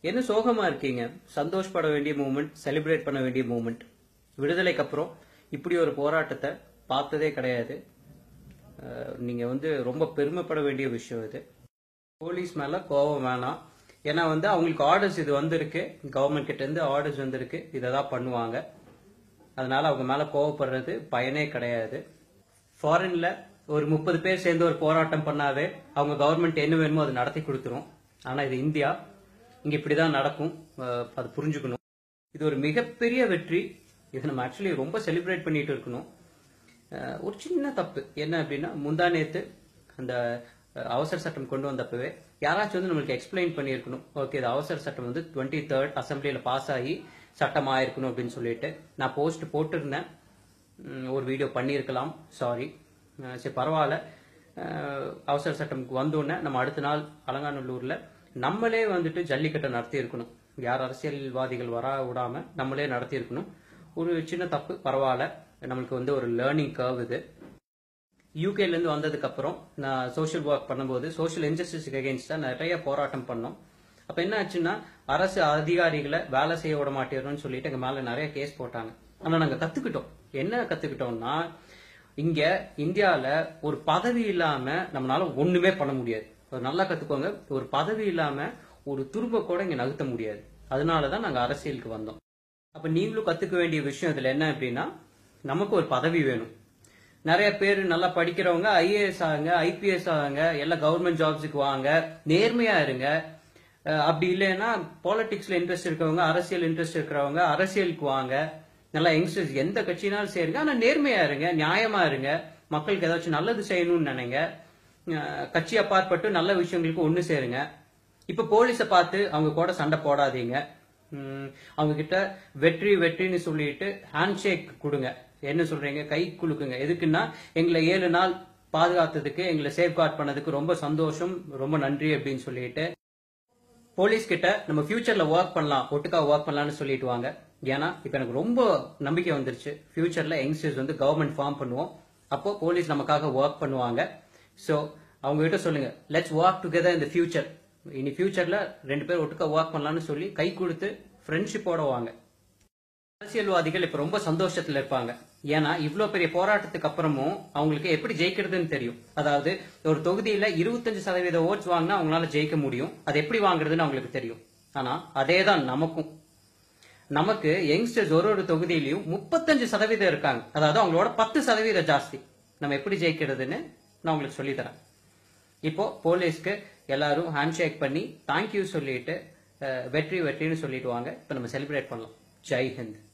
என்ன சோகமா இருக்கீங்க சந்தோஷப்பட வேண்டிய மூமெண்ட் செலிப்ரேட் பண்ண வேண்டிய மூமெண்ட் விடுதலைக்கு அப்புறம் இப்படி ஒரு போராட்டத்தை பார்த்ததே கிடையாது அஹ், நீங்க வந்து ரொம்ப பெருமைப்பட வேண்டிய விஷயம் இது போலீஸ் மேல கோபம் வேணாம் ஏன்னா வந்து அவங்களுக்கு ஆர்டர்ஸ் இது வந்திருக்கு கவர்மெண்ட் கிட்ட இருந்து ஆர்டர்ஸ் வந்திருக்கு இதை தான் பண்ணுவாங்க அதனால அவங்க மேல கோவப்படுறது பயனே கிடையாது ஃபாரின்ல ஒரு முப்பது பேர் சேர்ந்து ஒரு போராட்டம் பண்ணாவே அவங்க கவர்மெண்ட் என்ன வேணுமோ அது நடத்தி கொடுத்துரும் ஆனா இது இந்தியா இங்க இப்படிதான் நடக்கும் அஹ் அது புரிஞ்சுக்கணும் இது ஒரு மிகப்பெரிய வெற்றி இதை நம்ம ஆக்சுவலி ரொம்ப செலிப்ரேட் பண்ணிட்டு இருக்கணும் அஹ் ஒரு சின்ன தப்பு என்ன அப்படின்னா முந்தா நேத்து அந்த அஹ், அவசர சட்டம் கொண்டு வந்தப்பவே யாராச்சும் வந்து நம்மளுக்கு எக்ஸ்பிளைன் பண்ணியிருக்கணும் ஓகே இது அவசர சட்டம் வந்து டுவெண்ட்டி தேர்ட் அசம்பிளியில பாஸ் ஆகி சட்டம் ஆயிருக்கணும் அப்படின்னு சொல்லிட்டு நான் போஸ்ட் போட்டிருந்தேன் உம், ஒரு வீடியோ பண்ணியிருக்கலாம் சாரி சரி பரவாயில்ல அஹ், அவசர சட்டம் வந்தோடனே நம்ம அடுத்த நாள் அலங்காநல்லூர்ல நம்மளே வந்துட்டு ஜல்லிக்கட்டை நடத்தி இருக்கணும் யார் அரசியல்வாதிகள் வரா விடாம நம்மளே நடத்தி இருக்கணும் ஒரு சின்ன தப்பு பரவாயில்ல நம்மளுக்கு வந்து ஒரு லேர்னிங் கர்வ் இது யூகேல இருந்து வந்ததுக்கு அப்புறம் நான் சோஷியல் ஒர்க் பண்ணும்போது சோஷியல் இன்ஜஸ்டிஸ்க்கு அகேன்ஸ்டா நிறைய போராட்டம் பண்ணோம் அப்ப என்ன ஆச்சுன்னா அரசு அதிகாரிகளை வேலை செய்ய விட மாட்டேறோம்னு சொல்லிட்டு எங்க மேல நிறைய கேஸ் போட்டாங்க ஆனா நாங்க கத்துக்கிட்டோம் என்ன கத்துக்கிட்டோம்னா இங்க இந்தியால ஒரு பதவி இல்லாம நம்மளால ஒண்ணுமே பண்ண முடியாது ஒரு நல்லா கத்துக்கோங்க ஒரு பதவி இல்லாம ஒரு துரும்ப கூட இங்க நகர்த்த முடியாது அதனாலதான் நாங்க அரசியலுக்கு வந்தோம் அப்ப நீங்களும் கத்துக்க வேண்டிய விஷயம் இதுல என்ன அப்படின்னா நமக்கு ஒரு பதவி வேணும் நிறைய பேர் நல்லா படிக்கிறவங்க ஐஏஎஸ் ஆகுங்க ஐபிஎஸ் ஆகுங்க எல்லாம் கவர்மெண்ட் ஜாப்ஸுக்கு வாங்க நேர்மையா இருங்க அஹ் அப்படி இல்லைன்னா பாலிடிக்ஸ்ல இன்ட்ரெஸ்ட் இருக்கவங்க அரசியல் இன்ட்ரெஸ்ட் இருக்கிறவங்க அரசியலுக்கு வாங்க நல்லா யங்ஸ்டர்ஸ் எந்த கட்சினாலும் சேருங்க ஆனா நேர்மையா இருங்க நியாயமா இருங்க மக்களுக்கு ஏதாச்சும் நல்லது செய்யணும்னு நினைங்க அஹ் கட்சி அப்பாற்பட்டு நல்ல விஷயங்களுக்கு ஒண்ணு சேருங்க இப்ப போலீஸ பார்த்து அவங்க கூட சண்டை போடாதீங்க உம், அவங்க கிட்ட வெற்றி வெற்றின்னு சொல்லிட்டு ஹேண்ட் ஷேக் கொடுங்க என்ன சொல்றீங்க கை குலுக்குங்க எதுக்குன்னா எங்களை ஏழு நாள் பாதுகாத்ததுக்கு எங்களை சேஃப் கார்ட் பண்ணதுக்கு ரொம்ப சந்தோஷம் ரொம்ப நன்றி அப்படின்னு சொல்லிட்டு போலீஸ் கிட்ட நம்ம ஃபியூச்சர்ல ஒர்க் பண்ணலாம் ஒட்டுக்கா ஒர்க் பண்ணலாம்னு சொல்லிட்டு வாங்க ஏன்னா இப்ப எனக்கு ரொம்ப நம்பிக்கை வந்துருச்சு ஃபியூச்சர்ல யங்ஸ்டர்ஸ் வந்து கவர்மெண்ட் ஃபார்ம் பண்ணுவோம் அப்போ போலீஸ் நமக்காக ஒர்க் பண்ணுவாங்க சோ அவங்க கிட்ட சொல்லுங்க லெட்ஸ் ஒர்க் டுகெதர் இந்த ஃபியூச்சர் இனி ஃபியூச்சர்ல ரெண்டு பேர் ஒட்டுக்கா ஒர்க் பண்ணலாம்னு சொல்லி கை கொடுத்து ஃப்ரெண்ட்ஷிப்போட வாங்க அரசியல்வாதிகள் இப்ப ரொம்ப சந்தோஷத்துல இருப்பாங்க ஏன்னா இவ்ளோ பெரிய போராட்டத்துக்கு அப்புறமும் அவங்களுக்கு எப்படி ஜெயிக்கிறதுன்னு தெரியும் அதாவது ஒரு தொகுதியில இருபத்தஞ்சு சதவீத ஓட்ஸ் வாங்கினா அவங்களால ஜெயிக்க முடியும் அது எப்படி வாங்குறதுன்னு அவங்களுக்கு தெரியும் ஆனா அதேதான் நமக்கும் நமக்கு யங்ஸ்டர்ஸ் ஒரு ஒரு தொகுதியிலையும் முப்பத்தஞ்சு சதவீதம் இருக்காங்க அதாவது அவங்களோட பத்து சதவீதம் ஜாஸ்தி நம்ம எப்படி ஜெயிக்கிறதுன்னு நான் உங்களுக்கு சொல்லித் தரேன் இப்போ போலீஸ்க்கு எல்லாரும் ஹேண்ட் ஷேக் பண்ணி தேங்க்யூ சொல்லிட்டு அஹ், வெற்றி வெற்றின்னு சொல்லிட்டு வாங்க இப்போ நம்ம செலிப்ரேட் பண்ணலாம் ஜெய் ஹிந்த்